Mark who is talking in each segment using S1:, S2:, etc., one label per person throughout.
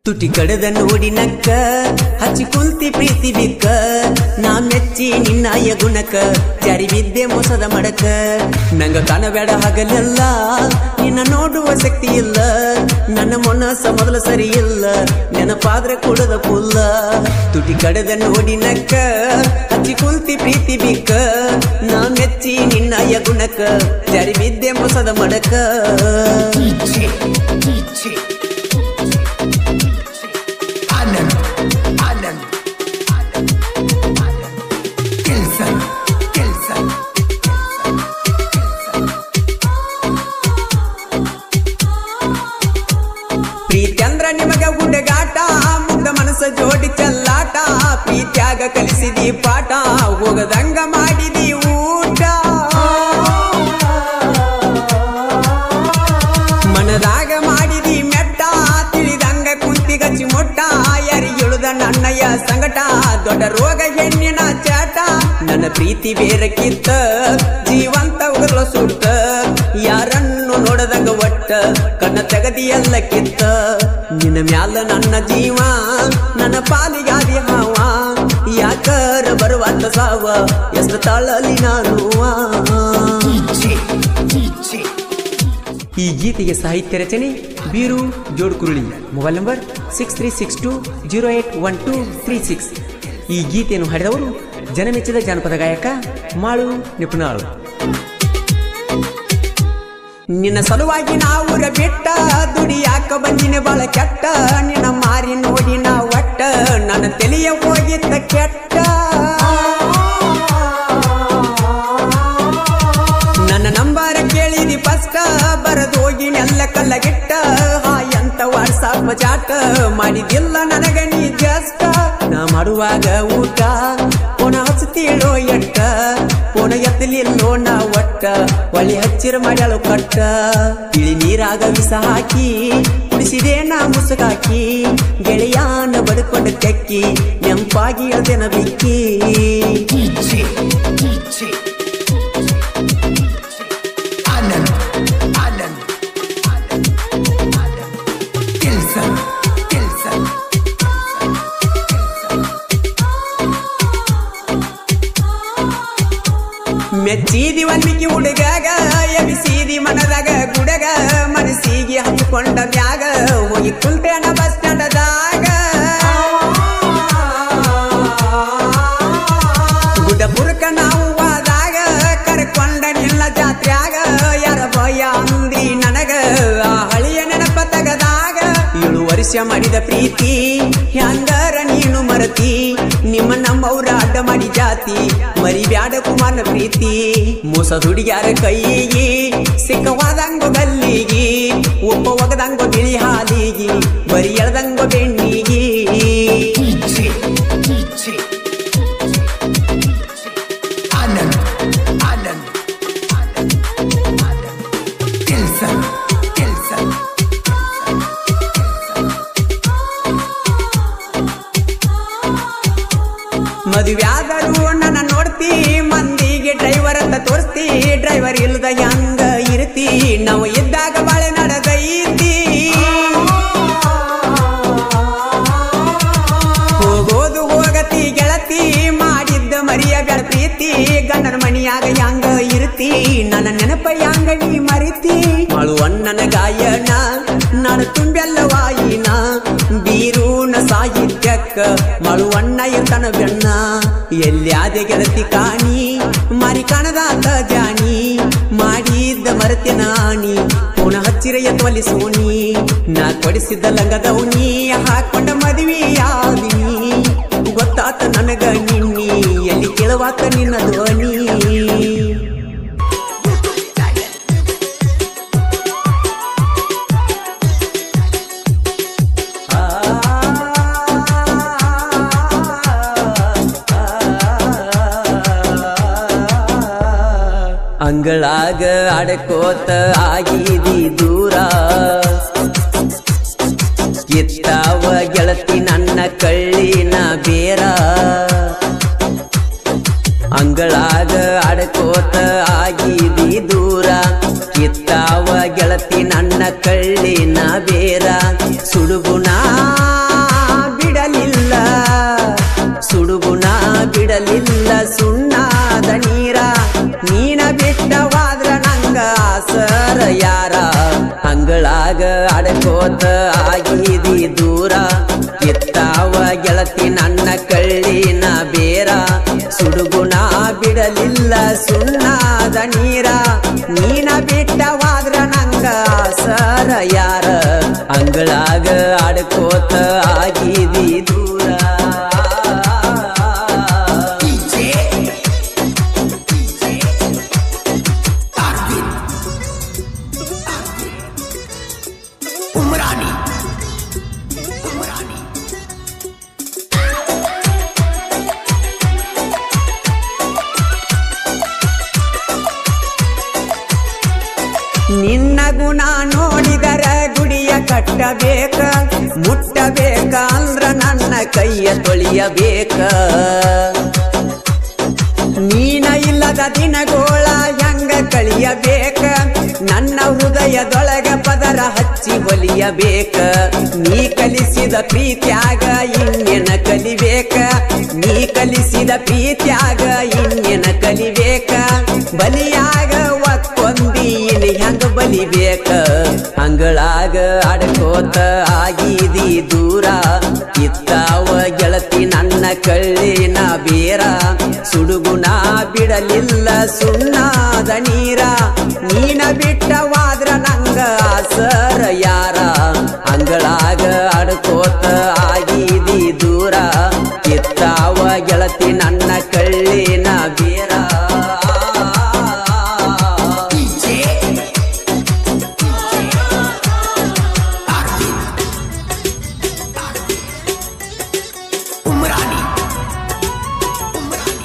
S1: ತುಟಿ ಕಡದ ನೋಡಿ ನಕ್ಕ ಹಚ್ಚಿ ಕುಂತಿ ಪ್ರೀತಿ ಬಿಕ್ಕ ನಾ ಮೆಚ್ಚಿ ನಿನ್ನಾಯ ಗುಣಕ ಜಾರಿ ಬಿದ್ದೆ ಮೋಸದ ಮಡಕ ನಂಗ ಕಾಣಬೇಡ ಹಗಲೆಲ್ಲ ನಿನ್ನ ನೋಡುವ ಶಕ್ತಿ ಇಲ್ಲ ನನ್ನ ಮನಸ್ಸ ಮೊದಲ ಸರಿ ಇಲ್ಲ ನೆನಪಾದ್ರೆ ಕೊಡದ ಪುಲ್ಲ ತುಟಿ ಕಡದ ನೋಡಿ ನಕ್ಕ ಹಚ್ಚಿ ಕುಂತಿ ಪ್ರೀತಿ ಬಿಕ್ಕ ನಾ ಮೆಚ್ಚಿ ನಿನ್ನಾಯ ಗುಣಕ ಜಾರಿ ಬಿದ್ದೆ ಮೋಸದ ಮಡಕ
S2: आनंद आनंद किल्सन किल्सन
S1: ಪ್ರೀತಿ ಅಂದ್ರ ನಿಮಗ ಹುಡುಗಾಟ ಮುಗ್ಧ ಮನಸ್ಸ ಜೋಡಿ ಚೆಲ್ಲಾಟ ಪ್ರೀತ್ಯಾಗ ಕಲಿಸಿದಿ ಪಾಠ ಹೋಗದಂಗ ಮಾಡಿದಿ ಊಟ ಮನದಾಗ ಮಾಡಿದಿ ಮೆಟ್ಟ ತಿಳಿದಂಗ ಕುಂತಿ ಗಚ್ಚಿ ಮೊಟ್ಟ ಯಾರಿಗಿಳುದ ನನ್ನಯ್ಯ ಸಂಗಟ ದೊಡ್ಡ ರೋಗ ಹೆಣ್ಣಿನ ಚಾಟ ನನ್ನ ಪ್ರೀತಿ ಬೇರಕ್ಕಿತ್ತ ಜೀವಂತ ಉಗರ್ಲ ಸುಟ್ಟ ಯಾರನ್ನು ನೋಡದಂಗ ಒಟ್ಟ ಕಣ್ಣ ತೆಗದಿ ಎಲ್ಲ ಕಿತ್ತ ನಿನ್ನ ಮ್ಯಾಲ ನನ್ನ ಜೀವ ನನ್ನ ಪಾಲಿಗಾದಿ ಹಾವ ಯಾಕರ ಬರುವಂತ ಸಾವ ಎಷ್ಟು ತಾಳಲಿ ನಾನು ಈ ಗೀತೆಗೆ ಸಾಹಿತ್ಯ ರಚನೆ Beeru Jodkuruli mobile number six three six two zero eight one two three six ಈ ಗೀತೆಯನ್ನು ಹಾಡಿದವರು ಜನಮೆಚ್ಚಿದ ಜಾನಪದ ಗಾಯಕ ಮಾಳು ನಿಪುಣಾಳು ನಿನ್ನ ಸಲುವಾಗಿ ನಾವುರ ಬಿಟ್ಟ ದುಡಿಯಾಕ ಬಂದಿನ ಬಾಳ ಕೆಟ್ಟ ನಿನ್ನ ಮಾರಿ ನೋಡಿ ನಾ ಒಟ್ಟ ನನ್ನ ತಲೆಯ ಹೋಗಿತ್ತ ಕೆಟ್ಟ ನನ್ನ ನಂಬರ ಕೇಳಿದಿ ಫಸ್ಟ್ ಬರದು ಹೋಗಿ ನೆಲ್ಲ ಕಲ್ಲಗಿಟ್ಟ ಹಾಯ್ ಅಂತ ವಾಟ್ಸಾಪ್ ಚಾಟ ಮಾಡಿದಿಲ್ಲ ನನಗ ನೀ ಜಸ್ಟ್ ನಾ ಮಾಡುವಾಗ ಊಟ ಪುನಃ ಹಚ್ಚತೀಳೋ ಎಟ್ಟ ಪುನಃ ಎತ್ತಲಿಲ್ಲೋ ನಾ ಒಟ್ಟ ಒಳ್ಳೆ ಹಚ್ಚಿರ ಮಾಡ್ಯಾಳು ಕಟ್ಟ ಇಳಿ ನೀರಾಗ ವಿಷ ಹಾಕಿ ಕುಡಿಸಿದೆ ನಾ ಮುಸುಕಾಕಿ ಗೆಳೆಯಾನ ಬಡ್ಕೊಂಡು ತೆಕ್ಕಿ ನೆಂಪಾಗಿ ಅದೇನ ಬಿಕ್ಕಿ
S2: आनंद आनंद किल्सन किल्सन
S1: ಮೆಚ್ಚಿದಿ ವಾಲ್ಮೀಕಿ ಹುಡುಗಾಗ ಎಬಿಸಿದಿ ಮನದಾಗ ಗುಡಗ ಮನಸ್ಸಿಗೆ ಹಚ್ಕೊಂಡ ಮ್ಯಾಗ ಹೋಗಿ ಕುಲ್ತೇನ ಬಸ್ ಸ್ಟ್ಯಾಂಡದಾಗ ಗುಡ್ಡಪುರಕ ನಾವು ಹೋದಾಗ ಕರ್ಕೊಂಡ ನಿಲ್ಲ ಜಾತ್ರ್ಯಾಗ ಯಾರ ಭಯ ಅಂದಿ ನನಗ ಆ ಹಳಿಯ ನೆನಪ ತಗದಾಗ ಏಳು ವರ್ಷ ಮಾಡಿದ ಪ್ರೀತಿ ಹ್ಯಾಂಗರ ನೀನು ಮರತಿ ನಿಮ್ಮ ನಮ್ಮವ್ರ ಅಡ್ಡ ಮಾಡಿ ಜಾತಿ ಮರಿಬ್ಯಾಡ ಕುಮಾರನ ಪ್ರೀತಿ ಮೋಸ ಹುಡುಗ್ಯಾರ ಕೈಯಿಗೆ ಸಿಕ್ಕವಾದಂಗೋ ಗಲ್ಲಿಗಿ ಒಬ್ಬ ಒಗದಂಗೋ ಬಿಳಿ ಹಾಲಿಗಿ ಬರಿ ಎಳ್ದಂಗೋ ಬೆಣ್ಣಿಗಿ
S2: आनंद आनंद किल्सन किल्सन
S1: ಮದುವ್ಯಾದರೂ ನನ್ನ ನೋಡ್ತಿ ಮಂದಿಗೆ ಡ್ರೈವರ್ ಅಂತ ತೋರಿಸ್ತಿ ಡ್ರೈವರ್ ಇಲ್ದ ಹೆಂಗ ಇರ್ತಿ ನಾವು ಇದ್ದಾಗ ಬಾಳೆ ನಡೆದೈತಿ ಹೋಗೋದು ಹೋಗತಿ ಗೆಳತಿ ಮಾಡಿದ್ದ ಮರಿಯ ಬೆಳ ಪ್ರೀತಿ ಗಂಡನ ಮಣಿಯಾಗ ಹೆಂಗ ಇರ್ತಿ ನನ್ನ ನೆನಪ ಹೆಂಗ ನೀ ಮರಿತಿ ಅಣ್ಣನ ಗಾಯನ ನಾನು ತುಂಬೆಲ್ಲ ವಾಯಿನ ಬೀರೂನ ಸಾಹಿತ್ಯಕ್ಕ ಮಳುವಣ್ಣ ಇರ್ತಾನ ಬೆಣ್ಣ ಎಲ್ಯಾದೆ ಗೆಳತಿ ಕಾಣಿ ಮಾರಿ ಕಾಣದಾತ ಜಾಣಿ ಮಾಡಿದ್ದ ಮರತೆ ನಾಣಿ ಪುನಃ ಹಚ್ಚಿರ ಎತ್ತವಲ್ಲಿ ಸೋಣಿ ನಾ ಕೊಡಿಸಿದ್ದ ಲಂಗದವನಿ ಹಾಕೊಂಡ ಮದುವೆಯಾದಿನಿ ಗೊತ್ತಾತ ನನಗ ನಿನ್ನಿ ಎಲ್ಲಿ ಕೇಳುವಾತ ನಿನ್ನ ಧ್ವನಿ ಅಂಗಳಾಗ ಅಡಕೋತ ಆಗಿದಿ ದೂರ ಕಿತ್ತಾವ ಗೆಳತಿ ನನ್ನ ಕಳ್ಳಿನ ಬೇರ ಅಂಗಳಾಗ ಅಡಕೋತ ಆಗಿದಿ ದೂರ ಕಿತ್ತಾವ ಗೆಳತಿ ನನ್ನ ಕಳ್ಳಿನ ಬೇರ ಸುಡುಗುಣ ಆಡ್ಕೋತ ಆಗಿದಿ ದೂರ ಕಿತ್ತಾವ ಗೆಳತಿ ನನ್ನ ಕಳ್ಳಿನ ಬೇರ ಸುಡುಗುಣ ಬಿಡಲಿಲ್ಲ ಸುಣ್ಣಾದ ನೀರ ನೀನ ಬಿಟ್ಟವಾದ್ರ ನಂಗ ಸರ ಯಾರ ಅಂಗಳಾಗ ಆಡ್ಕೋತ ಆಗಿದಿ ದೂರ
S2: DJ DJ Arvin Umrani Umrani
S1: ನಿನ್ನ ಗುಣ ನೋಡಿದರ ಗುಡಿಯ ಕಟ್ಟಬೇಕ ಮುಟ್ಟಬೇಕ ಅಂದ್ರ ನನ್ನ ಕೈಯ ತೊಳಿಯಬೇಕ ನೀನ ಇಲ್ಲದ ದಿನಗೋಳ ಹೆಂಗ ಕಳಿಯಬೇಕ ನನ್ನ ಹೃದಯದೊಳಗ ಪದರ ಹಚ್ಚಿ ಒಲಿಯಬೇಕ ನೀ ಕಲಿಸಿದ ಪ್ರೀತ್ಯಾಗ ಇನ್ನೆನ ಕಲಿಬೇಕ ನೀ ಕಲಿಸಿದ ಪ್ರೀತ್ಯಾಗ ಇನ್ನೆನ ಕಲಿಬೇಕ ಬಲಿಯಾಗ ಒಕ್ಕೊಂದಿ ಇನ್ ಹೆಂಗ ಬಲಿಬೇಕ ಅಂಗಳಾಗ ಅಡ್ಕೋತ ಆಗಿದಿ ದೂರ ಇತ್ತಾವ ಗೆಳತಿ ನನ್ನ ಕಳ್ಳಿನ ಬೇರ ಸುಡುಗುಣ ಬಿಡಲಿಲ್ಲ ಸುಣ್ಣಾದ ನೀರ ನೀನ ಬಿಟ್ಟವಾದ್ರ ನಂಗ ಆಸರ ಯಾರ ಅಂಗಳಾಗ ಅಡ್ಕೋತ ಆಗಿದಿ ದೂರ ಇತ್ತಾವ ಗೆಳತಿ ನನ್ನ ಕಳ್ಳಿನ ಬೇರ
S2: DJ Arvin Umrani Umrani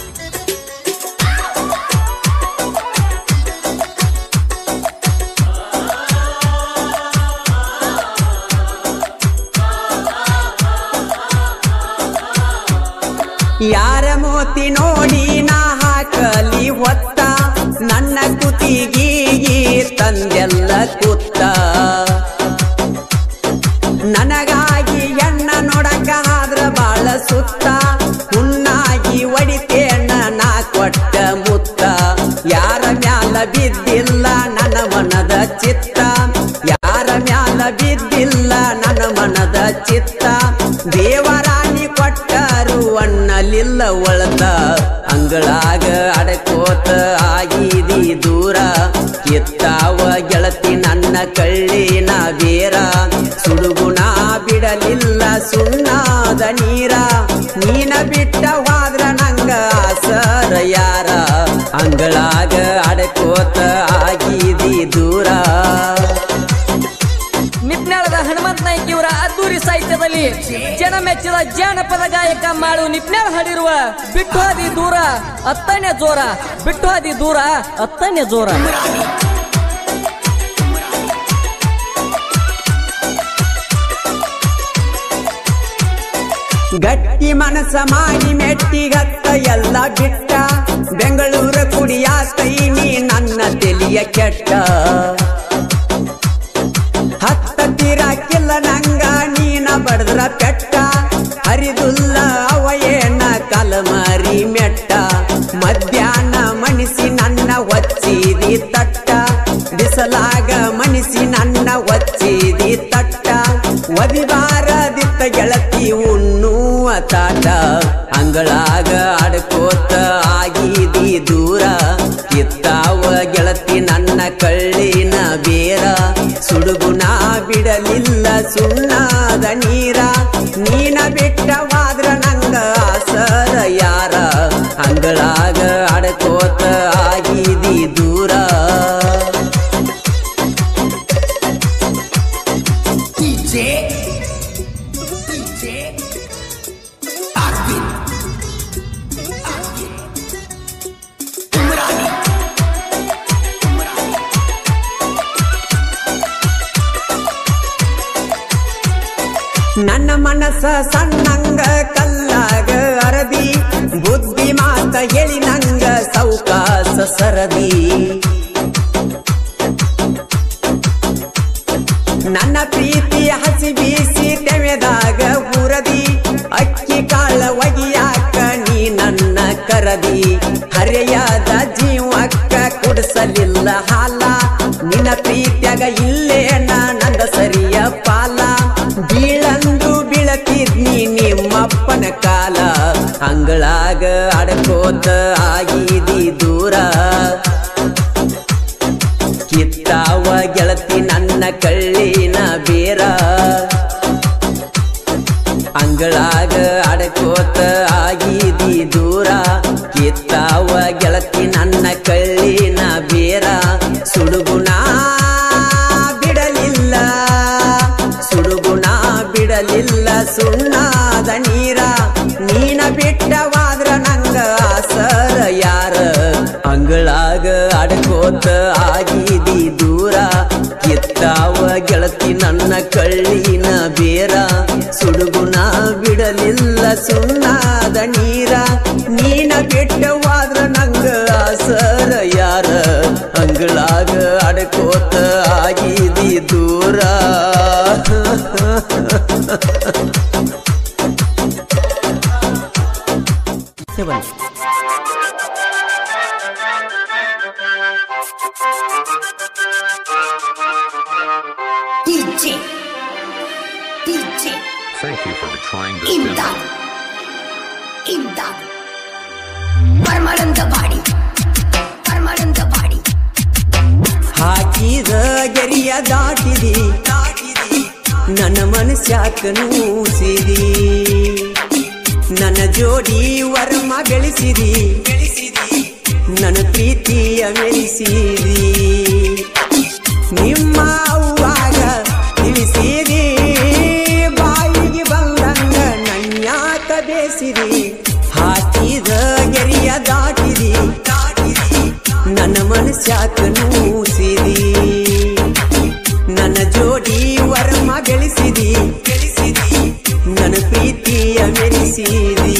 S1: ಯಾರ ಮೋತಿ ನೋಡಿ ನಾ ಹಾಕಲಿ ಹೊತ್ತ ನನ್ನ ಕುತಿಗೀಗಿ ತಂದೆಲ್ಲ ಕುತ್ತ ನನಗಾಗಿ ಎಣ್ಣ ನೋಡಕ ಆದ್ರ ಬಾಳ ಸುತ್ತ ಹುಣ್ಣಾಗಿ ಒಡಿತೇಣ ನಾ ಕೊಟ್ಟ ಮುತ್ತ ಯಾರ ಮ್ಯಾಲ ಬಿದ್ದಿಲ್ಲ ನನ್ನ ಮನದ ಚಿತ್ತ ಯಾರ ಮ್ಯಾಲ ಬಿದ್ದಿಲ್ಲ ನನ್ನ ಮನದ ಚಿತ್ತ ದೇವರಾಣಿ ಕೊಟ್ಟರು ಅಣ್ಣಲಿಲ್ಲ ಒಳತ ಅಂಗಳಾಗ ಅಡಕೋತ ಆಗಿದಿ ದೂರ ಎತ್ತಾವ ಗೆಳತಿ ನನ್ನ ಕಳ್ಳಿನ ಬೇರ ಸುಡುಗುಣ ಬಿಡಲಿಲ್ಲ ಸುಣ್ಣಾದ ನೀರ ನೀನ ಬಿಟ್ಟವಾದ್ರ ನಂಗ ಆಸರ ಯಾರ ಅಂಗಳಾಗ ಅಡಕೋತ ಆಗಿದಿ ದೂರ
S3: ನಿಪ್ನಾಳದ ಹನುಮಂತ ನಾಯ್ಕ ಇವರ ಅದ್ದೂರಿ ಸಾಹಿತ್ಯದಲ್ಲಿ ಜನ ಮೆಚ್ಚಿದ ಜಾನಪದ ಗಾಯಕ ಮಾಡು ನಿಪ್ನಾಳ ಹಾಡಿರುವ ಬಿಟ್ಟು ಹಾದಿ ದೂರ ಹತ್ತನೇ ಜೋರ ಬಿಟ್ಟು ಹಾದಿ ದೂರ ಹತ್ತನೇ ಜೋರ
S1: ಗಟ್ಟಿ ಮನಸ ಮಾಡಿ ಮೆಟ್ಟಿಗತ್ತ ಎಲ್ಲ ಬಿಟ್ಟ ಬೆಂಗಳೂರ ಕುಡಿಯಾತೈನಿ ನನ್ನ ತೆಲಿಯ ಕೆಟ್ಟ ಹತ್ತ ತೀರಾಕಿಲ್ಲ ನಂಗ ನೀನ ಬಡದ್ರ ಪೆಟ್ಟ ಹರಿದುಲ್ಲ ಅವಯೇನ ಕಲಮರಿ ಮೆಟ್ಟ ಮಧ್ಯಾಹ್ನ ಮಣಿಸಿ ನನ್ನ ಒಚ್ಚಿದಿ ತಟ್ಟ ಬಿಸಲಾಗ ಮಣಿಸಿ ನನ್ನ ಒಚ್ಚಿದಿ ತಟ್ಟ ಒದಿಬಾರದಿತ್ತ ಗೆಳತಿ ಉಣ್ಣುವ ತಾಟ ಅಂಗಳಾಗ ಅಡ್ಕೋತ ಆಗಿದಿ ದೂರ ಇತ್ತಾವ ಗೆಳತಿ ನನ್ನ ಕಳ್ಳಿನ ಬೇರ ಸುಡುಗುಣ ಬಿಡಲಿಲ್ಲ ಸುಣ್ಣಾದ ನೀರ ನೀನ ಬಿಟ್ಟವಾದ್ರ ನಂಗ ಆಸರ ಯಾರ ಅಂಗಳಾಗ ಅಡ್ಕೋತ ಆಗಿದಿ ದೂರ
S2: DJ DJ Arvin Arvin Umrani Umrani
S1: ನನ್ನ ಮನಸ್ಸ ಸಣ್ಣಂಗ ಕಲ್ಲಾಗ ಅರದಿ ಬುದ್ಧಿ ಮಾತ ಹೇಳಿ ನಂಗ ಸೌಕಾಸ ಸರದಿ ನನ್ನ ಪ್ರೀತಿಯ ಹಸಿ ಬೀಸಿ ತೆವೆದಾಗ ಹುರದಿ ಅಕ್ಕಿ ಕಾಳ ಒಗಿಯಾಕ ನೀ ನನ್ನ ಕರದಿ ಹರೆಯಾದ ಜೀವಕ್ಕ ಕುಡಿಸಲಿಲ್ಲ ಹಾಲ ನಿನ್ನ ಪ್ರೀತ್ಯಾಗ ಇಲ್ಲೇ ನಂದ ಸರಿಯ ಅಂಗಳಾಗ ಅಡಕೋತ ಆಗಿದಿ ದೂರ ಕಿತ್ತಾವ ಗೆಳತಿ ನನ್ನ ಕಳ್ಳಿನ ಬೇರ ಅಂಗಳಾಗ ಅಡಕೋತ ಆಗಿದಿ ದೂರ ಕಿತ್ತಾವ ಗೆಳತಿ ನನ್ನ ಕಳ್ಳಿನ ಬೇರ ಸುಡುಗುಣ ಬಿಡಲಿಲ್ಲ ಸುಡುಗುಣ ಬಿಡಲಿಲ್ಲ ಸುಣ್ಣಾದ ನೀರ ನೀನ ಬಿಟ್ಟವಾದ್ರ ನಂಗ ಆಸರ ಯಾರ ಅಂಗಳಾಗ ಅಡಕೋತ ಆಗಿದಿ ದೂರ ಎತ್ತಾವ ಗೆಳತಿ ನನ್ನ ಕಳ್ಳಿನ ಬೇರ ಸುಡುಗುಣ ಬಿಡಲಿಲ್ಲ ಸುಣ್ಣಾದ ನೀರ ನೀನ ಬಿಟ್ಟವಾದ್ರ ನಂಗ ಆಸರ ಯಾರ ಅಂಗಳಾಗ ಅಡಕೋತ ಆಗಿದಿ ದೂರ seven
S2: DJ DJ
S4: Thank you for trying this
S2: Imdad
S4: demo.
S2: Imdad Parmananda Parmananda
S1: ಹಾಕಿದ ಗೆರಿಯ ದಾಟಿದಿ ನನ್ನ ಮನಸ್ಯಾಕ ನೂಸಿದಿ ನನ್ನ ಜೋಡಿ ವರ್ಮ ಬೆಳೆಸಿದಿ ನನ್ನ ಪ್ರೀತಿಯ ಮೆಲಿಸಿದಿ ನಿಮ್ಮ ಅವ್ವಾಗ ತಿಳಿಸಿದಿ ಬಾಯಿಗೆ ಬಂದಂಗ ನನ್ಯಾಕ ಬೇಸಿದಿ ಹಾಕಿದ ಗೆರಿಯ ದಾಟಿದಿ ನನ್ನ ಮನಸ್ಯಾಕ ನೂಸಿದಿ ನನ್ನ ಜೋಡಿ ವರ್ಮ ಬೆಳೆಸಿದಿ ನನ್ನ ಪ್ರೀತಿಯ ಮೆರೆಸಿದಿ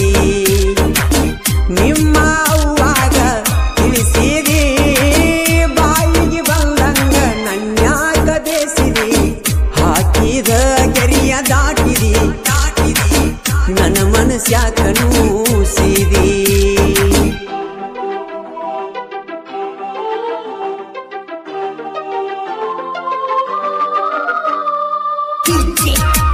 S1: ನಿಮ್ಮ ಅವ್ವಾಗ ತಿಳಿಸಿದಿ ಬಾಯಿಗೆ ಬಂದಂಗ ನನ್ಯಾಕ ಬೇಸಿದಿ ಹಾಕಿದ ಗೆರಿಯ ದಾಟಿದಿ ನನ್ನ ಮನಸ್ಯಾಕ ನೂಸಿದಿ
S2: DJ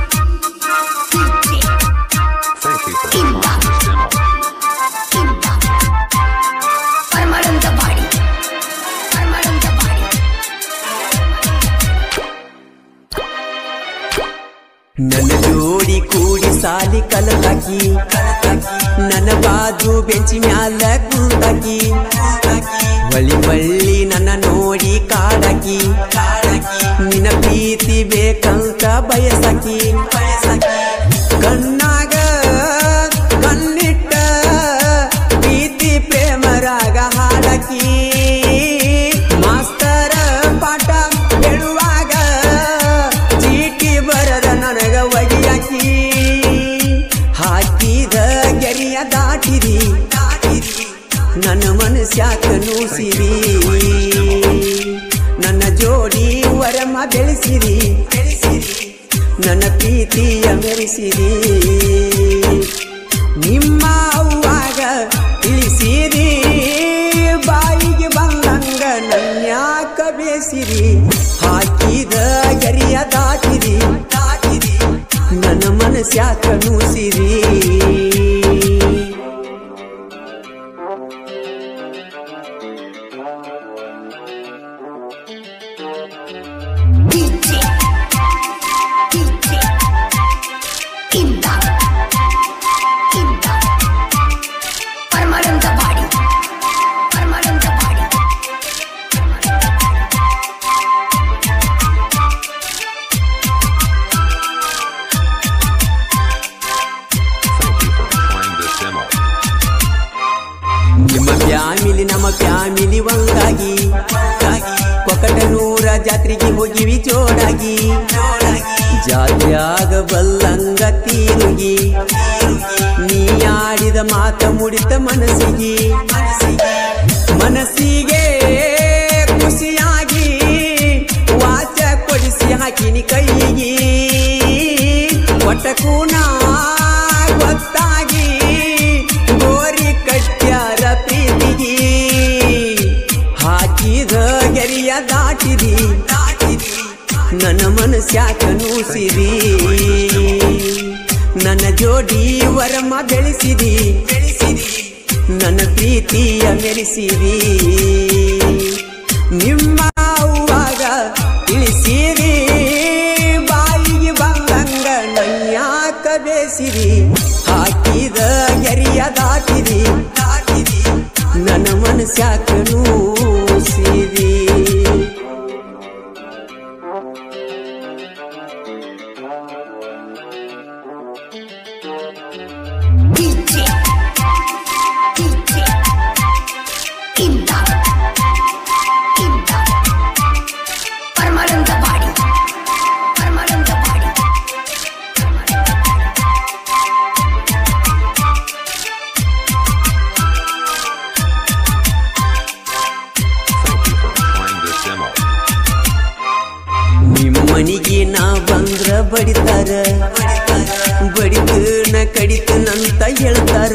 S2: DJ
S4: Thank you for trying this demo.
S2: Imdad Parmananda Parmananda
S1: ನನ್ನ ಜೋಡಿ ಕೂಡಿ ಸಾಲಿ ಕಲತಾಕಿ ನನ್ನ ಬಾಜು ಬೆಂಚಿ ಮ್ಯಾಲ ಕುಂತಾಕಿ ಹೊಳಿ ಬಳ್ಳಿ ನನ್ನ ನೋಡಿ ಕಾಡಾಕಿ ನಿನ್ನ ಪ್ರೀತಿ ಬೇಕಂತ ಬಯಸಾಕಿ ಕಣ್ಣಾಗ ಕಣ್ಣಿಟ್ಟ ಪ್ರೀತಿ ಪ್ರೇಮರಾಗ ಹಾಡಕಿ ಮಾಸ್ತರ ಪಾಠ ಹೇಳುವಾಗ ಚೀಟಿ ಬರದ ನನಗ ಒಗಿಯಾಕಿ ಹಾಕಿದ ಗೆರಿಯ ದಾಟಿರಿ ನನ್ನ ಮನಸ್ಯಾಕ ನೂಸಿರಿ ನನ್ನ ಜೋಡಿ ವರಮ ಬೆಳೆಸಿರಿ ನನ್ನ ಪ್ರೀತಿಯ ಮೆರೆಸಿರಿ ನಿಮ್ಮ ಅವ್ವಾಗ ತಿಳಿಸಿರಿ ಬಾಯಿಗೆ ಬಂದಂಗ ನನ್ಯಾಕ ಬೇಸಿರಿ ಹಾಕಿದ ಗರಿಯ ದಾಟಿರಿ ದಾಟಿರಿ ನನ್ನ ಮನಸ್ಯಾಕ ನೂಸಿರಿ
S2: DJ DJ Imdad Imdad Parmananda Parmananda
S4: Thank you for trying this demo.
S1: ನಿಮ್ಮ ಫ್ಯಾಮಿಲಿ ನಮ್ಮ ಫ್ಯಾಮಿಲಿ ಒಂದಾಗಿ ಕೊಕಟನೂರ ಜಾತ್ರೆಗೆ ಹೋಗಿವಿ ಜೋಡಾಗಿ ಜಾತ್ಯಾಗ ಬಲ್ಲಂಗ ತೀರುಗಿ ನೀ ಆಡಿದ ಮಾತ ಮುಡಿತ ಮನಸ್ಸಿಗೆ ಮನಸ್ಸಿಗೆ ಖುಷಿಯಾಗಿ ವಾಚ ಕೊಡಿಸಿ ಹಾಕಿನಿ ಕೈಗೆ ಒಟ್ಟಕ್ಕೂ ನಾ ಗೊತ್ತಾಗಿ ಗೋರಿ ಕಟ್ಟ್ಯಾರ ಪ್ರೀತಿಗೆ ಹಾಕಿದ ಗೆರಿಯ ದಾಟಿದಿ ನನ್ನ ಮನಸ್ಯಾಕ ನೂಸಿರಿ ನನ್ನ ಜೋಡಿ ವರಮ ಬೆಳೆಸಿದಿ ಬೆಳೆಸಿದಿ ನನ್ನ ಪ್ರೀತಿಯ ಮೆರೆಸಿದಿ ನಿಮ್ಮ ಅವ್ವಾಗ ತಿಳಿಸಿರಿ ಬಾಯಿಗೆ ಬಂದಂಗ ನನ್ಯಾಕ ಬೇಸಿರಿ ಹಾಕಿದ ಗೆರಿಯ ದಾಟಿದಿ ದಾಟಿದಿ ನನ್ನ ಮನಸ್ಯಾಕ ನೂಸಿದಿ
S2: DJ DJ Imdad Imdad Paramanandabadi Paramanandabadi
S4: Thank you for trying this demo.
S1: ನಿಮ್ಮ ಮನಿಗೆ ನಾ ಬಂದ್ರ ಬಡಿತಾರ ಬಡಿತು ನ ಕಡಿತನಂತ ಹೇಳ್ತಾರ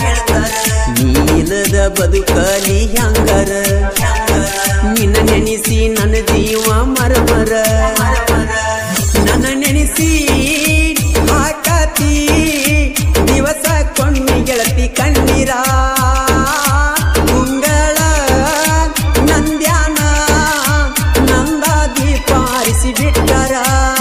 S1: ನೀನದ ಬದುಕಲಿ ಹ್ಯಾಂಗಾರ ನಿನ್ನ ನೆನೆಸಿ ನನ್ನ ಜೀವ ಮರಮರ ನನ್ನ ನೆನೆಸಿ ಹಾಕತಿ ದಿವಸ ಕೊಂಡಿ ಗೆಳತಿ ಕಣ್ಣೀರ ಮುಂಗಳ ನಂದ್ಯಾನ ನಂದ ದೀಪ ಆರಿಸಿ ಬಿಟ್ಟರ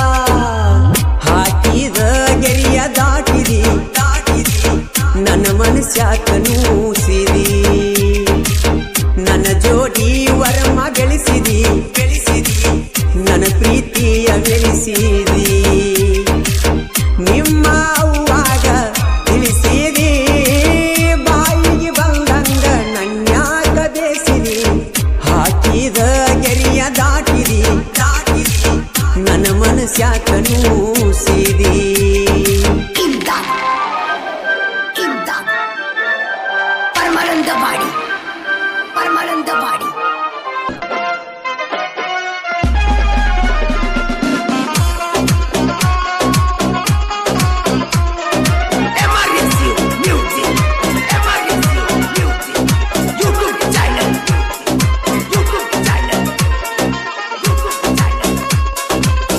S1: ಹಾಕಿದ ಗೆರಿಯ ದಾಟಿದಿ ದಾಟಿದಿ ನನ್ನ ಮನಸ್ಯಾಕ ನೂಸಿದಿ ನನ್ನ ಜೋಡಿ ವರಮ ಗಳಿಸಿದಿ ಗಳಿಸಿದಿ ನನ್ನ ಪ್ರೀತಿಯ ಬೆಳೆಸಿದಿ ನಿಮ್ಮ ಅವ್ವಾಗ ತಿಳಿಸಿದಿ ಬಾಯಿಗೆ ಬಂದಂಗ ನನ್ಯಾಕ ಬೇಸಿದಿ ಹಾಕಿದ ಗೆರಿಯ ದಾಟಿದಿ ದಾಟಿದಿ ನನ್ನ ಮನಸ್ಯಾಕ ನೂಸಿದಿ
S2: Imdad Imdad Paramanandabadi Paramanandabadi
S5: MRSU Music. MRSU Music. YouTube channel. YouTube channel. YouTube channel.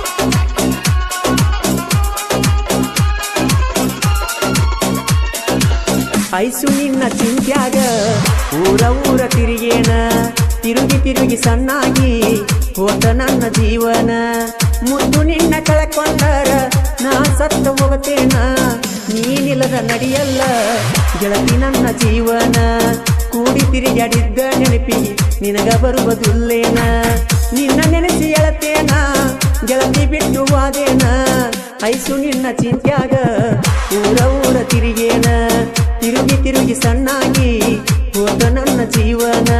S1: ಐಸು ನಿನ್ನ ಚಿಂತ್ಯಾಗ ಊರ ಊರ ತಿರುಗೇನ ತಿರುಗಿ ತಿರುಗಿ ಸಣ್ಣಾಗಿ ಹೋತ ನನ್ನ ಜೀವನ ಮುದ್ದು ನಿನ್ನ ಕಳಕೊಂಡರ ನಾ ಸತ್ತ ಹೋಗತೇನ ನೀನಿಲ್ಲದ ನಡಿಯಲ್ಲ ಗೆಳತಿ ನನ್ನ ಜೀವನ ಕೂಡಿ ತಿರುಗಾಡಿದ್ದ ನೆನಪಿಗೆ ನಿನಗ ಬರುವುದಿಲ್ಲೇನ ನಿನ್ನ ನೆನೆಸಿ ಎಳತೇನ ಗೆಳತಿ ಬಿಟ್ಟು ವಾದೇನ ಐಸು ನಿನ್ನ ಚಿಂತ್ಯಾಗ ಊರ ಊರ ತಿರುಗೇನ ತಿರುಗಿ ತಿರುಗಿ ಸಣ್ಣಾಗಿ ಹೋದ ನನ್ನ ಜೀವನ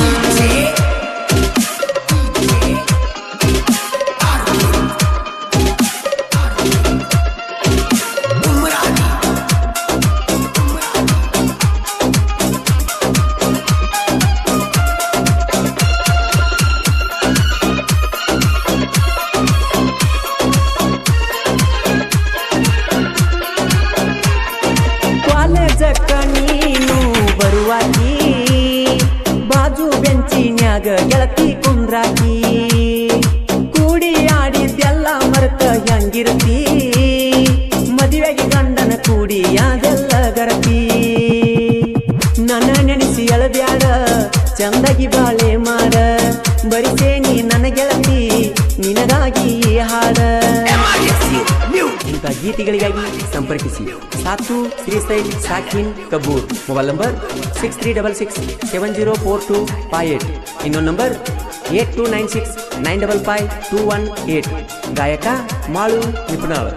S1: ಕಾಲೇಜಕ್ಕ ನೀನು ಬರುವಾಕಿ ಬಾಜು ಬೆಂಚಿನ್ಯಾಗ ಗೆಳತಿ ಕುಂದ್ರಾಕಿ ಕೂಡಿ ಆಡಿದ್ದೆಲ್ಲ ಮರೆತ ಹೆಂಗಿರ್ತಿ ಮದುವೆಗೆ ಗಂಡನ ಕೂಡಿ ಅದೆಲ್ಲ ಗರತಿ ನನ್ನ ನೆನೆಸಿ ಎಳಬ್ಯಾಡ ಚಂದಗಿ ಬಾಳೆ ಮಾಡ ಬರಿಸೇನಿ ನನ್ನ ಗೆಳತಿ ನಿನಗಾಗಿ ಈ ಹಾಡ
S5: MRSU Music.
S1: ಇಂಥ ಗೀತೆಗಳಿಗಾಗಿ ಸಂಪರ್ಕಿಸಿ Satu Shrisail Sakhin Kabur mobile number six three double six seven zero four two five eight ಇನ್ನೊಂದು number eight two nine six nine double five two one eight ಗಾಯಕ ಮಾಳು ನಿಪುಣಾಳ್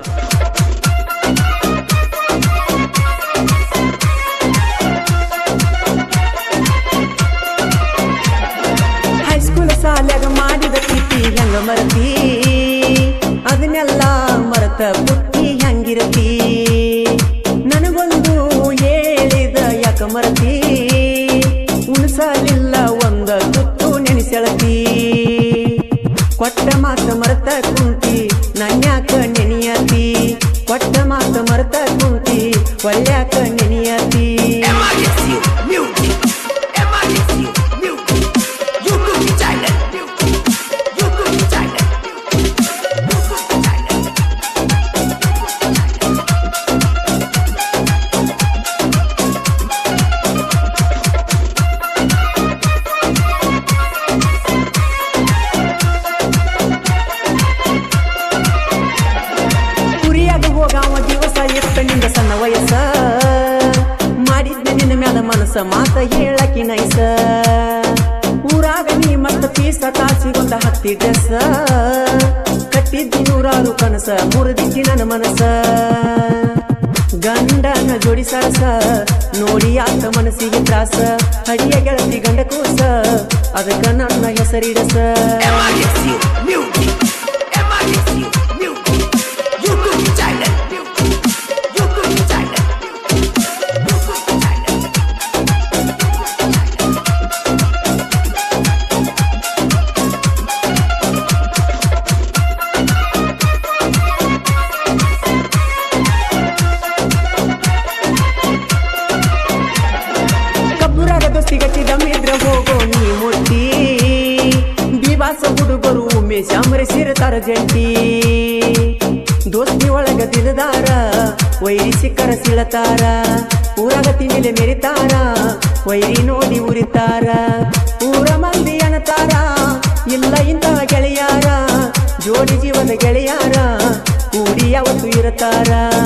S1: ಹೈಸ್ಕೂಲ್ ಸಾಲ್ಯಾಗ ಮಾಡಿದ ಪ್ರೀತಿ ಹೆಂಗ ಮರತಿ ಅದನ್ನೆಲ್ಲ ಮರತ ಬುಟ್ಟಿ ಹೆಂಗಿರತಿ ನನಗೊಂದು ಹೇಳಿದ ಯಾಕ ಮರತಿ ಉಣಸಲಿಲ್ಲ ಒಂದ ತುತ್ತು ನೆನೆಸೆಳತಿ ಕೊಟ್ಟ ಮಾತ ಮರತ ಕುಂತಿ ನನ್ಯಾಕ ನೆನೆಯತಿ ಕೊಟ್ಟ ಮಾತ ಮರತ ಕುಂತಿ ಒಳ್ಳ್ಯಾಕ ನೆನೆಯತಿ
S5: MRSU Music. MRSU Music. YouTube channel. YouTube channel. YouTube channel.
S1: ಮನಸ್ಸ ಮಾತ ಹೇಳಕಿ ನೈಸ ಊರಾಗ ನೀ ಮತ್ತ ಪೀಸ ತಾಸಿಗೊಂದ ಹತ್ತಿ ಡ್ರೆಸ್ ಕಟ್ಟಿದ್ದಿ ನೂರಾರು ಕನಸ ಮುರಿದಿದ್ದಿ ನನ್ನ ಮನಸ್ಸ ಗಂಡನ ಜೋಡಿ ಸರಸ ನೋಡಿ ಆತ ಮನಸ್ಸಿಗೆ ತ್ರಾಸ ಹಡಿಯ ಗೆಳತಿ ಗಂಡ ಕೂಸ ಅದಕ್ಕ ನನ್ನ ಹೆಸರಿಡಸ
S5: MRSU Music. MRSU Music. YouTube channel. YouTube channel. YouTube channel.
S1: ಕಬ್ಬುರಾಗ ದೋಸ್ತಿ ಗಟ್ಟಿ ದಮ್ಮಿದ್ರ ಹೋಗೋ ನೀ ಮುಟ್ಟಿ ಬಿವಾಸ ಹುಡುಗರು ಉಮೇಶ ಅಮರೇಶಿರ್ತಾರ ಜಂಟಿ ದೋಸ್ತಿ ಒಳಗ ದಿಲದಾರ ವೈರಿ ಸಿಕ್ಕರ ಸಿಳತಾರ ಊರಾಗ ತಿಂಡಿಲೆ ಮೆರಿತಾರ ವೈರಿ ನೋಡಿ ಉರಿತಾರ ಊರ ಮಂದಿ ಅನ್ನತಾರ ಇಲ್ಲ ಇಂತಹ ಗೆಳೆಯಾರ ಜೋಡಿ ಜೀವದ ಗೆಳೆಯಾರ ಕೂಡಿ ಯಾವತ್ತು ಇರತಾರ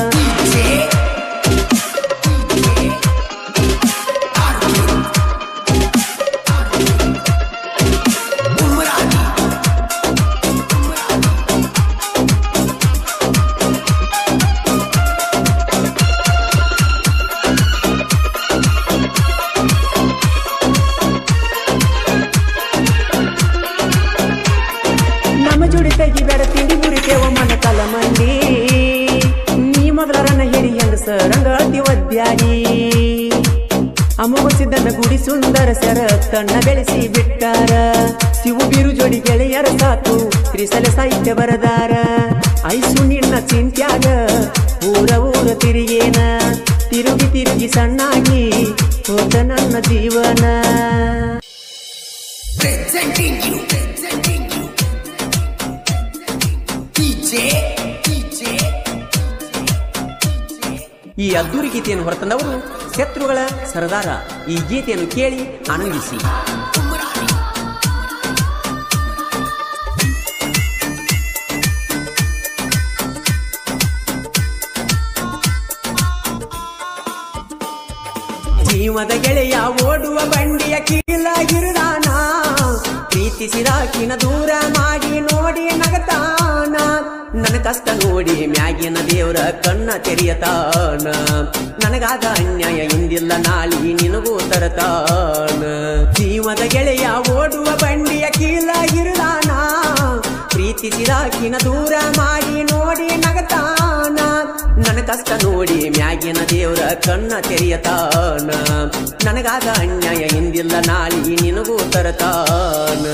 S1: ನಮ್ಮ ಜೋಡಿ ತೆಗಿಬೇಡ ತಿಂಡಿ ಮುರಿತೇವ ಮನ ಕಲ ಮಂಡಿ ನೀ ಮೊದಲ ರನ್ನ ಹಿಡಿ ಹೆಂಗಸ ರಂಗ ಅತಿ ಒದ್ಯಾಡಿ ಅಮೋಘ ಸಿದ್ದನ ಗುಡಿ ಸುಂದರ ಸರ ತನ್ನ ಬೆಳೆಸಿ ಬಿಟ್ಟಾರ ಶಿವು ಬೀರು ಜೋಡಿ ಗೆಳೆಯರ ಸಾತು ತ್ರಿಸಲ ಸಾಹಿತ್ಯ ಬರದಾರ ಐಸು ನಿನ್ನ ಚಿಂತ್ಯಾಗ ಊರ ಊರ ತಿರುಗೇನ ತಿರುಗಿ ತಿರುಗಿ ಸಣ್ಣಾಗಿ ಹೋದ ನನ್ನ ಜೀವನ
S5: Presenting you. Presenting you. DJ. DJ.
S1: ಈ ಅದ್ದೂರಿ ಗೀತೆಯನ್ನು ಹೊರತಂದವರು ಶತ್ರುಗಳ ಸರದಾರ ಈ ಗೀತೆಯನ್ನು ಕೇಳಿ ಆನಂದಿಸಿ ಜೀವದ ಗೆಳೆಯ ಓಡುವ ಬಂಡಿಯ ಕೀಲಾಗಿರುದಾನ ಪ್ರೀತಿಸಿದಾಕಿನ ದೂರ ಮಾಡಿ ನೋಡಿ ನಗತಾನ ನನ್ನ ಕಷ್ಟ ನೋಡಿ ಮ್ಯಾಗಿನ ದೇವರ ಕಣ್ಣ ತೆರೆಯತಾನ ನನಗಾದ ಅನ್ಯಾಯ ಇಂದಿಲ್ಲ ನಾಳಿ ನಿನಗೂ ತರತಾನ ಜೀವದ ಗೆಳೆಯ ಓಡುವ ಬಂಡಿಯ ಕೀಲಾಗಿರುದಾನ ಪ್ರೀತಿಸಿದಾಕಿನ ದೂರ ಮಾಡಿ ನೋಡಿ ನಗತಾನ ನನ್ನ ಕಷ್ಟ ನೋಡಿ ಮ್ಯಾಗಿನ ದೇವರ ಕಣ್ಣ ತೆರೆಯತಾನ ನನಗಾದ ಅನ್ಯಾಯ ಹಿಂದಿಲ್ಲ ನಾಳಿ ನಿನಗೂ ತರತಾನ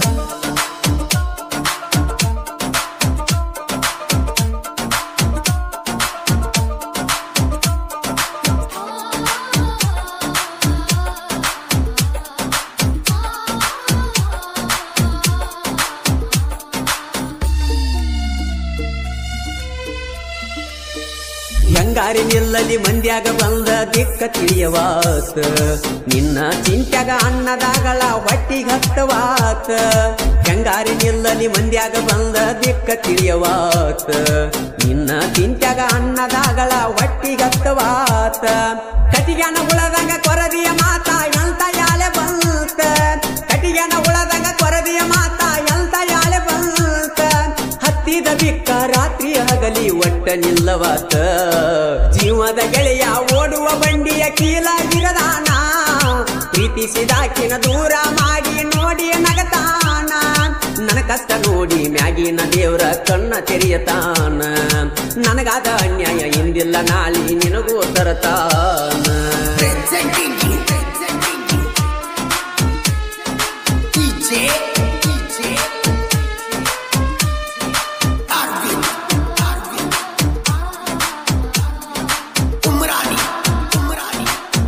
S1: ಹೆಂಗಾರಿ ನಿಲ್ಲಲಿ ಮಂದ್ಯಾಗ ಬಂದ ದಿಕ್ಕ ತಿಳಿಯವಾತ ನಿನ್ನ ಚಿಂತ್ಯಾಗ ಅನ್ನದಾಗಳ ಹೊಟ್ಟಿಗೆ ಹತ್ತವಾತ ಹೆಂಗಾರಿ ನಿಲ್ಲಲಿ ಮಂದ್ಯಾಗ ಬಂದ ದಿಕ್ಕ ತಿಳಿಯವಾತ ನಿನ್ನ ಚಿಂತ್ಯಾಗ ಅನ್ನದಾಗಳ ಹೊಟ್ಟಿಗೆ ಹತ್ತವಾತ ಕಟಿಗನ ಉಳದಂಗ ಕೊರದಿಯ ಮಾತ ಎಂತ ಯಾಳೆ ಬಂತ ಕಟಿಗನ ಉಳದಂಗ ಕೊರದಿಯ ಮಾತ ಎಂತ ಯಾಳೆ ಬಂತ ಹತ್ತಿದ ಬಿಕ್ಕ ರಾತ್ರಿ ಹಗಲಿ ಒಟ್ಟ ನಿಲ್ಲವಾತ ಜೀವದ ಗೆಳೆಯ ಓಡುವ ಬಂಡಿಯ ಕೀಲಾಗಿರದಾನ ಪ್ರೀತಿಸಿದಾಕಿನ ದೂರ ಮಾಡಿ ನೋಡಿ ನಗತಾನ ನನ್ನ ಕಷ್ಟ ನೋಡಿ ಮ್ಯಾಗಿನ ದೇವರ ಕಣ್ಣ ತೆರೆಯತಾನ ನನಗಾದ ಅನ್ಯಾಯ ಇಂದಿಲ್ಲ ನಾಳಿ ನಿನಗೂ ತರತಾನ
S5: Presenting you. Presenting you. DJ. DJ. Arvind. Arvind. Umrani. Umrani.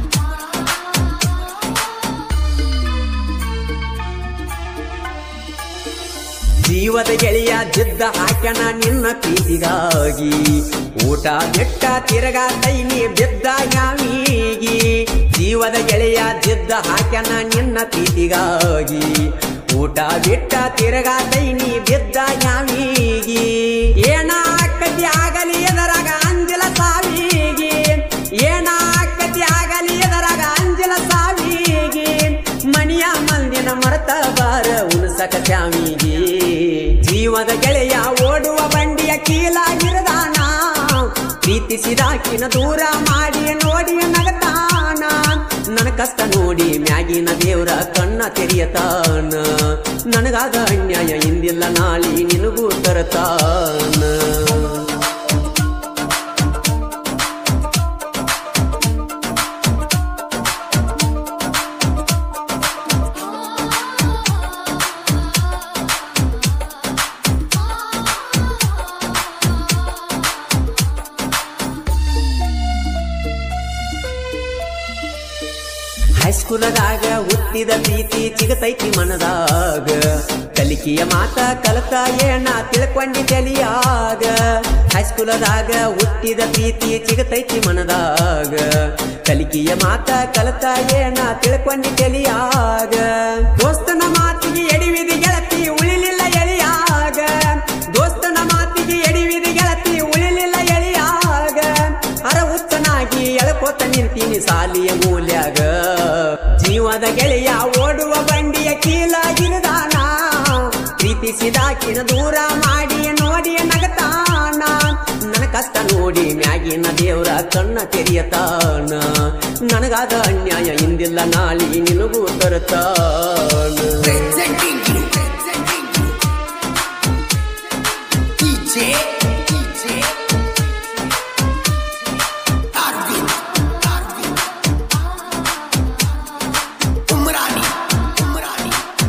S1: ಜೀವದ ಗೆಳೆಯ ಜಿದ್ದ ಹಾಕ್ಯನ ನಿನ್ನ ಪ್ರೀತಿಗಾಗಿ ಊಟ ಬೆಟ್ಟ ತಿರಗ ತೈನಿ ಬಿದ್ದ ಯಾವಿಗಿ ಜೀವದ ಗೆಳೆಯ ಜಿದ್ದ ಹಾಕ್ಯನ ನಿನ್ನ ಪ್ರೀತಿಗಾಗಿ ಊಟ ಬಿಟ್ಟ ತಿರಗ ತೈನಿ ಬಿದ್ದ ಯಾವಿಗಿ ಏನ ಆಕತಿ ಆಗಲಿ ಎದರಾಗ ಅಂದಿಲ ಸಾವಿಗಿ ಏನ ಆಕತಿ ಆಗಲಿ ಎದರಾಗ ಅಂದಿಲ ಸಾವಿಗಿ ಕಟ್ಟಕ ಚಾಮಿಗೆ ಜೀವದ ಗೆಳೆಯ ಓಡುವ ಬಂಡಿಯ ಕೀಲಾಗಿರದಾನ ಪ್ರೀತಿಸಿದಾಕಿನ ದೂರ ಮಾಡಿ ನೋಡಿ ನಗತಾನ ನನ್ನ ಕಷ್ಟ ನೋಡಿ ಮ್ಯಾಗಿನ ದೇವ್ರ ಕಣ್ಣ ತೆರೆಯತಾನ ನನಗಾದ ಅನ್ಯಾಯ ಇಂದಿಲ್ಲ ನಾಳಿ ನಿನಗೂ ತರತಾನ ಹೈಸ್ಕೂಲದಾಗ ಹುಟ್ಟಿದ ಪ್ರೀತಿ ಚಿಗತೈತಿ ಮನದಾಗ ಕಲಿಕೆಯ ಮಾತ ಕಲತ ಏನ ತಿಳ್ಕೊಂಡಿ ತಲಿಯಾಗ ಹೈಸ್ಕೂಲದಾಗ ಹುಟ್ಟಿದ ಪ್ರೀತಿ ಚಿಗತೈತಿ ಮನದಾಗ ಕಲಿಕೆಯ ಮಾತ ಕಲತ ಏನ ತಿಳ್ಕೊಂಡಿ ತಲಿಯಾಗ ದೋಸ್ತನ ಮಾತಿಗೆ ಎಡಿವಿದಿ ಗೆಳತಿ ಉಳಿಲಿಲ್ಲ ಎಳಿಯಾಗ ದೋಸ್ತನ ಮಾತಿಗೆ ಎಡಿವಿದಿ ಗೆಳತಿ ಉಳಿಲಿಲ್ಲ ಎಳಿಯಾಗ ಅರ ಹುಚ್ಚನಾಗಿ ಎಳ್ಕೋತ ನಿಂತೀನಿ ಸಾಲಿಯ ಮೂಲ್ಯಾಗ ಜೀವದ ಗೆಳೆಯ ಓಡುವ ಬಂಡಿಯ ಕೀಲಾಗಿರದಾನ ಪ್ರೀತಿಸಿದಾಕಿನ ದೂರ ಮಾಡಿ ನೋಡಿ ನಗತಾನ ನನ್ನ ಕಷ್ಟ ನೋಡಿ ಮ್ಯಾಗಿನ ದೇವ್ರ ಕಣ್ಣ ತೆರೆಯತಾನ ನನಗಾದ ಅನ್ಯಾಯ ಇಂದಿಲ್ಲ ನಾಳಿ ನಿನಗೂ ತರುತ್ತಾನ
S5: Presenting you. Presenting you. DJ. DJ. Arvind. Arvind. Umrani. Umrani.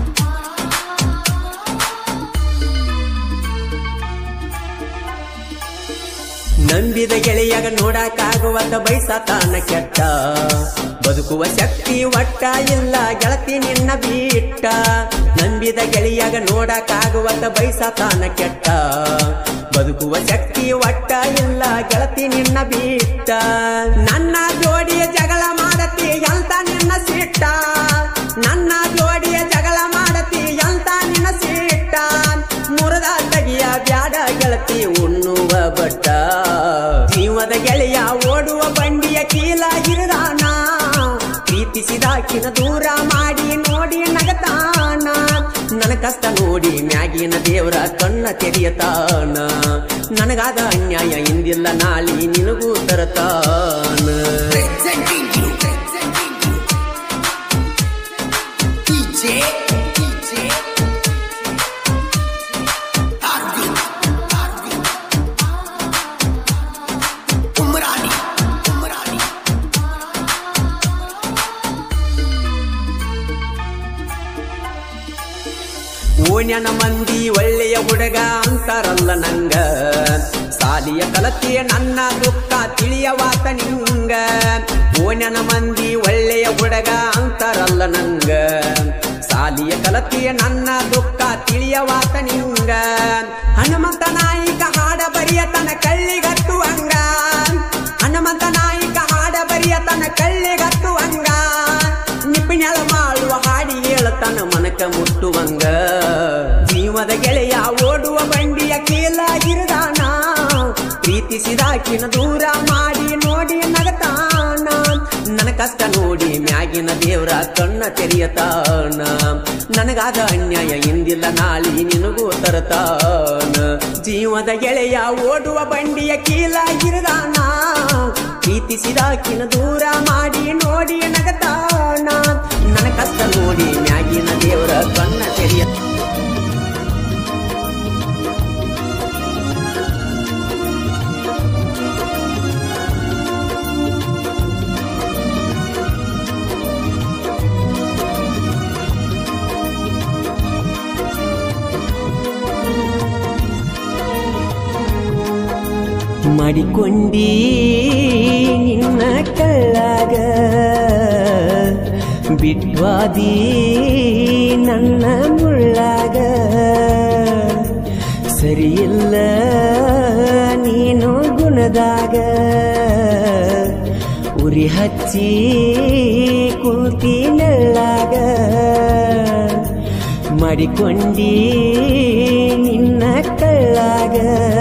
S1: ನಂಬಿದ ಗೆಳೆಯಾಗ ನೋಡಕ್ಕಾಗುವಂತ ಬಯಸತಾನ ಕೆಟ್ಟ ಬದುಕುವ ಶಕ್ತಿ ಒಟ್ಟ ಇಲ್ಲ ಗೆಳತಿ ನಿನ್ನ ಬಿಟ್ಟ ನಂಬಿದ ಗೆಳೆಯಾಗ ನೋಡಕ್ಕಾಗುವಂತ ಬಯಸತಾನ ಕೆಟ್ಟ ಬದುಕುವ ಶಕ್ತಿ ಒಟ್ಟ ಇಲ್ಲ ಗೆಳತಿ ನಿನ್ನ ಬಿಟ್ಟ ನನ್ನ ಜೋಡಿಯ ಜಗಳ ಮಾಡತಿ ಅಂತ ನಿನ್ನ ಸಿಟ್ಟ ನನ್ನ ಜೋಡಿಯ ಜಗಳ ಮಾಡತಿ ಅಂತ ನಿನ್ನ ಸಿಟ್ಟ ಮುರದ ತಗಿಯ ಬ್ಯಾಡ ಗೆಳತಿ ಉಣ್ಣುವ ಬಟ್ಟ ಜೀವದ ಗೆಳೆಯ ಓಡುವ ಬಂಡಿಯ ಕೀಲಾಗಿರದಾನ ಪ್ರೀತಿಸಿದಾಕಿನ ದೂರ ಮಾಡಿ ನೋಡಿ ನಗತಾನ ನನ್ನ ಕಷ್ಟ ನೋಡಿ ಮ್ಯಾಗಿನ ದೇವರ ಕಣ್ಣ ತೆರೆಯತಾನ ನನಗಾದ ಅನ್ಯಾಯ ಇಂದಿಲ್ಲ ನಾಳಿ ನಿನಗೂ ತರತಾನ
S5: Presenting you. Presenting you. DJ. DJ. Arvind. Arvind. Umrani. Umrani.
S1: ಓಣ್ಯನ ಮಂದಿ ಒಳ್ಳೆಯ ಹುಡುಗ ಅಂತಾರಲ್ಲ ನಂಗ ಸಾಲಿಯ ಕಲತಿಯ ನನ್ನ ದುಃಖ ತಿಳಿಯವಾತ ನಿಂಗ ಓಣ್ಯನ ಮಂದಿ ಒಳ್ಳೆಯ ಹುಡುಗ ಅಂತಾರಲ್ಲ ನಂಗ ಸಾಲಿಯ ಕಲತಿಯ ನನ್ನ ದುಃಖ ತಿಳಿಯವಾತ ನಿಂಗ ಹನುಮಂತ ನಾಯಿಕ ಹಾಡ ಬರಿಯತನ ಕಳ್ಳಿಗಟ್ಟುವಂಗ ಹನುಮಂತ ನಾಯಿಕ ಹಾಡ ಬರಿಯತನ ಕಳ್ಳಿಗಟ್ಟುವಂಗ ನಿಪಿಣಳ ಮಾಡುವ ಹಾಡಿ ಹೇಳತನ ಮನಕ ಮುಟ್ಟುವಂಗ ಜೀವದ ಗೆಳೆಯ ಓಡುವ ಬಂಡಿಯ ಕೀಲಾಗಿರದಾನ ಪ್ರೀತಿಸಿದಾಕಿನ ದೂರ ಮಾಡಿ ನೋಡಿ ನಗತಾನ ನನ್ನ ಕಷ್ಟ ನೋಡಿ ಮ್ಯಾಗಿನ ದೇವ್ರ ಕಣ್ಣ ತೆರೆಯತಾನ ನನಗಾದ ಅನ್ಯಾಯ ಇಂದಿಲ್ಲ ನಾಳಿ ನಿನಗೂ ತರತಾನ ಜೀವದ ಗೆಳೆಯ ಓಡುವ ಬಂಡಿಯ ಕೀಲಾಗಿರದಾನ ಪ್ರೀತಿಸಿದಾಕಿನ ದೂರ ಮಾಡಿ ನೋಡಿ ನಗತಾನ ನನ್ನ ಕಷ್ಟ ನೋಡಿ ಮ್ಯಾಗಿನ ದೇವರ ಕಣ್ಣ ತೆರೆಯ ಮಾಡಿಕೊಂಡಿ ನಿನ್ನ ಕಳ್ಳಾಗ ಬಿಟ್ವಾದಿ ನನ್ನ ಮುಳ್ಳಾಗ ಸರಿಯಿಲ್ಲ ನೀನು ಗುಣದಾಗ ಉರಿ ಹಚ್ಚಿ ಕುಂತಿ ನೆಳ್ಳಾಗ ಮಾಡಿಕೊಂಡಿ ನಿನ್ನ ಕಳ್ಳಾಗ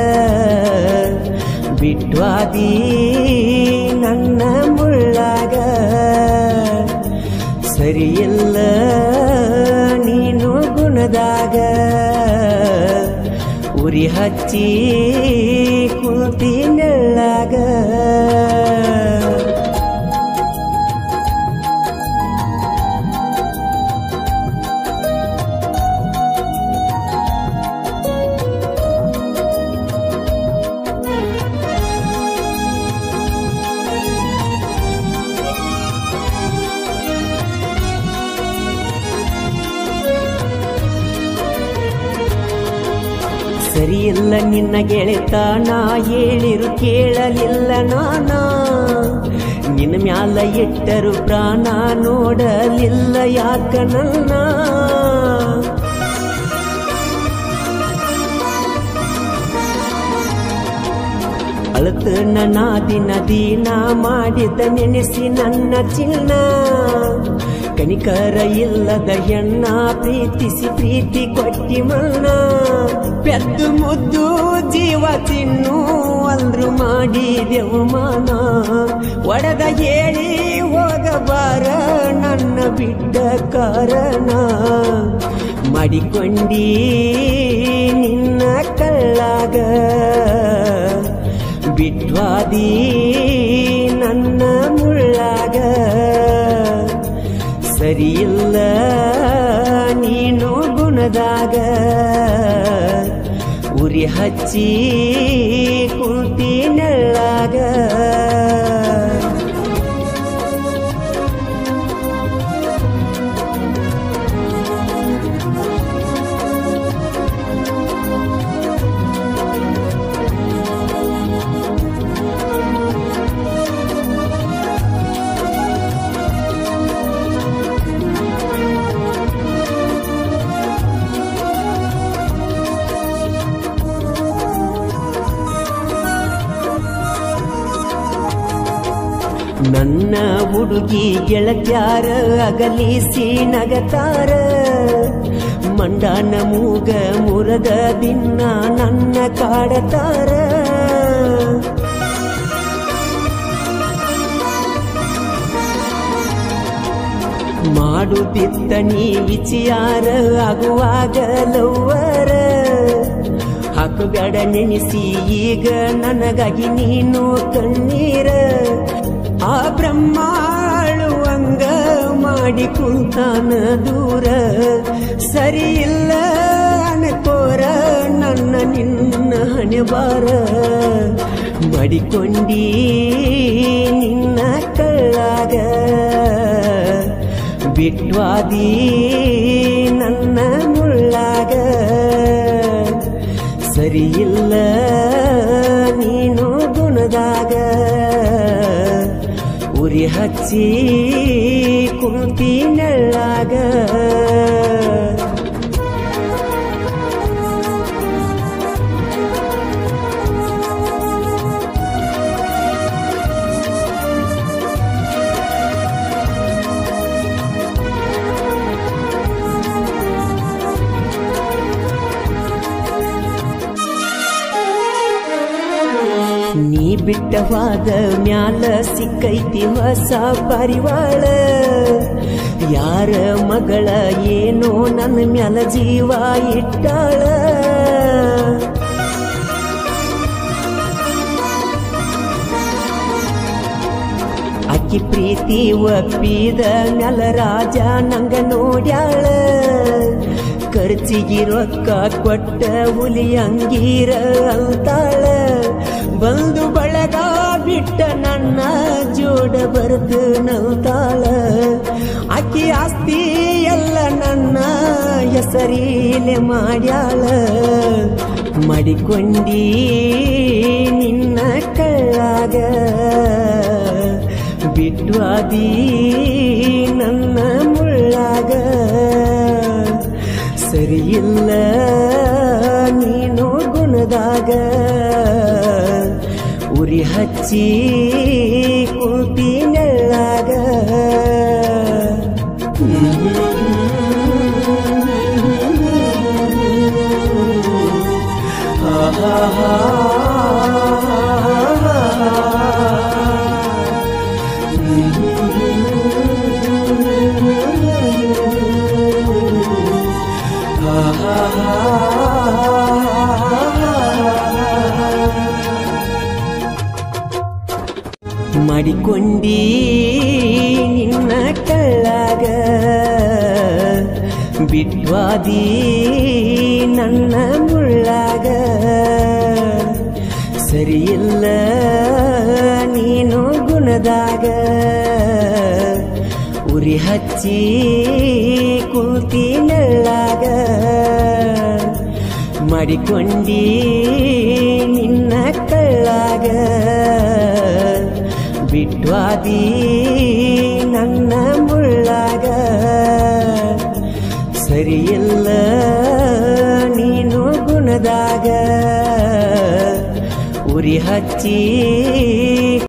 S1: ಬಿಟ್ವಾದಿ ನನ್ನ ಮುಳ್ಳಾಗ ಸರಿಯಿಲ್ಲ ನೀನು ಗುಣ ಗುಣದಾಗ ಉರಿ ಹಚ್ಚಿ ಕುಂತಿ ನೆಳ್ಳಾಗ ಸರಿಯಿಲ್ಲ ನಿನ್ನ ಗೆಳೆತನ ಹೇಳಿರು ಕೇಳಲಿಲ್ಲ ನಾನ ನಿನ್ನ ಮ್ಯಾಲ ಇಟ್ಟರು ಪ್ರಾಣ ನೋಡಲಿಲ್ಲ ಯಾಕ ನನ್ನ ಅಳತ ನನ್ನ ದಿನ ದಿನ ಮಾಡಿದ ನೆನೆಸಿ ನನ್ನ ಚಿನ್ನ ಕನಿಕರ ಇಲ್ಲದ ಹೆಣ್ಣ ಪ್ರೀತಿಸಿ ಪ್ರೀತಿ ಕೊಟ್ಟಿ ಮನ್ನ ಪೆದ್ದು ಮುದ್ದು ಜೀವ ತಿನ್ನು ಅಲ್ರು ಮಾಡಿದೆವು ಮಾನ ಒಡೆದ ಹೇಳಿ ಹೋಗಬಾರ ನನ್ನ ಬಿಡ್ಡ ಕಾರಣ ಮಾಡಿಕೊಂಡಿ ನಿನ್ನ ಕಳ್ಳಾಗ ಬಿಟ್ವಾದಿ ನನ್ನ ಮುಳ್ಳಾಗ ಸರಿಯಿಲ್ಲ ನೀನು ಗುಣದಾಗ ಉರಿ ಹಚ್ಚಿ ಕುಂತಿ ನೆಳ್ಳಾಗ ನನ್ನ ಹುಡುಗಿ ಗೆಳತ್ಯಾರ ಅಗಲಿಸಿ ನಗತಾರ ಮಂಡಾನ ಮೂಗ ಮುರದ ದಿನ ನನ್ನ ಕಾಡತಾರ ಮಾಡುತ್ತಿದ್ದ ನೀ ವಿಚಾರ ಆಗುವಾಗ ಲವ್ವರ ಹಾಕಬೇಡ ನೆನೆಸಿ ಈಗ ನನಗಾಗಿ ನೀನು ಕಣ್ಣೀರ ಆ ಬ್ರಹ್ಮಾಳುವಂಗ ಮಾಡಿ ಕುಂತಾನ ದೂರ ಸರಿ ಇಲ್ಲ ಅನ್ಕೋರ ನನ್ನ ನಿನ್ನ ಹಣೆಬಾರ ಮಡಿಕೊಂಡಿ ನಿನ್ನ ಕಳ್ಳಾಗ ಬಿಟ್ವಾದಿ ನನ್ನ ಮುಳ್ಳಾಗ ಸರಿಯಿಲ್ಲ ನೀನು ಗುಣದಾಗ ಉರಿ ಹಚ್ಚಿ ಕುಂತಿ ನೆಳ್ಳಾಗ ನೀ ಬಿಟ್ಟವಾದ ಮ್ಯಾಲ ಸಿಕ್ಕೈತಿ ಹೊಸ ಪರಿವಾಳ ಯಾರ ಮಗಳ ಏನೋ ನನ್ನ ಮ್ಯಾಲ ಜೀವ ಇಟ್ಟಾಳ ಅಕ್ಕಿ ಪ್ರೀತಿ ಒಪ್ಪಿದ ಮ್ಯಾಲ ರಾಜ ನಂಗ ನೋಡ್ಯಾಳ ಖರ್ಚಿಗೆ ರೊಕ್ಕ ಕೊಟ್ಟ ಹುಲಿ ಅಂಗೀರ ಅಂತಾಳ ಬಂದು ಬಳಗ ಬಿಟ್ಟ ನನ್ನ ಜೋಡ ಬರೆದು ನಲ್ತಾಳ ಅಕ್ಕಿ ಆಸ್ತಿ ಎಲ್ಲ ನನ್ನ ಹೆಸರೀಲೆ ಮಾಡ್ಯಾಳ ಮಡಿಕೊಂಡಿ ನಿನ್ನ ಕಳ್ಳಾಗ ಬಿಟ್ವಾದಿ ನನ್ನ ಮುಳ್ಳಾಗ ಸರಿಯಿಲ್ಲ ನೀನು ಗುಣದಾಗ ಉರಿ ಹಚ್ಚಿ ಕುಂತಿ ನೆಳ್ಳಾಗ ಮಾಡಿಕೊಂಡಿ ನಿನ್ನ ಕಳ್ಳಾಗ ಬಿಟ್ವಾದಿ ನನ್ನ ಮುಳ್ಳಾಗ ಸರಿಯಿಲ್ಲ ನೀನು ಗುಣದಾಗ ಉರಿ ಹಚ್ಚಿ ಕುಂತಿ ನೆಳ್ಳಾಗ ಮಾಡಿಕೊಂಡಿ ನಿನ್ನ ಕಳ್ಳಾಗ ಬಿಟ್ವಾದಿ ನನ್ನ ಮುಳ್ಳಾಗ ಸರಿಯಿಲ್ಲ ನೀನು ಗುಣದಾಗ ಉರಿ ಹಚ್ಚಿ